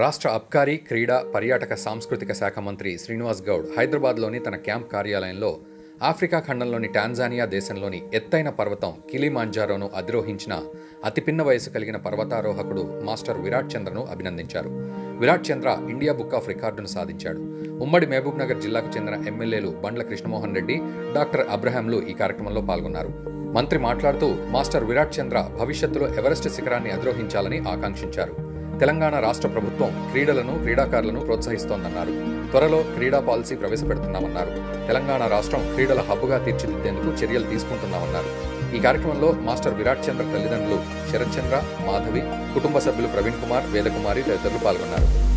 రాష్ట్ర అబ్కారీ క్రీడా పర్యాటక సాంస్కృతిక శాఖ మంత్రి శ్రీనివాస్ గౌడ్ హైదరాబాద్లోని తన క్యాంప్ కార్యాలయంలో ఆఫ్రికా ఖండంలోని టాంజానియా దేశంలోని ఎత్తైన పర్వతం కిలిమాంజారోను అధిరోహించిన అతి పిన్న వయసు కలిగిన పర్వతారోహకుడు మాస్టర్ విరాట్ చంద్రను అభినందించారు Virat Chandra India book of రికార్డును సాధించాడు ఉమ్మడి మహబూబ్ నగర్ జిల్లాకు చెందిన ఎమ్మెల్యేలు బండ్ల కృష్ణమోహన్ రెడ్డి డాక్టర్ అబ్రహాంలు ఈ కార్యక్రమంలో పాల్గొన్నారు మంత్రి మాట్లాడుతూ మాస్టర్ విరాట్ చంద్ర భవిష్యత్తులో ఎవరెస్ట్ శిఖరాన్ని అధిరోహించాలని ఆకాంక్షించారు తెలంగాణ రాష్ట్ర ప్రభుత్వం క్రీడలను క్రీడాకారులను ప్రోత్సహిస్తోందన్నారు త్వరలో క్రీడా పాలసీ ప్రవేశపెడుతున్నామన్నారు తెలంగాణ రాష్ట్రం క్రీడల హబ్బుగా తీర్చిదిద్దేందుకు చర్యలు తీసుకుంటున్నామన్నారు ఈ కార్యక్రమంలో మాస్టర్ విరాట్ చంద్ర తల్లిదండ్రులు శరత్ చంద్ర మాధవి కుటుంబ సభ్యులు ప్రవీణ్ కుమార్ వేదకుమారి తదితరులు పాల్గొన్నారు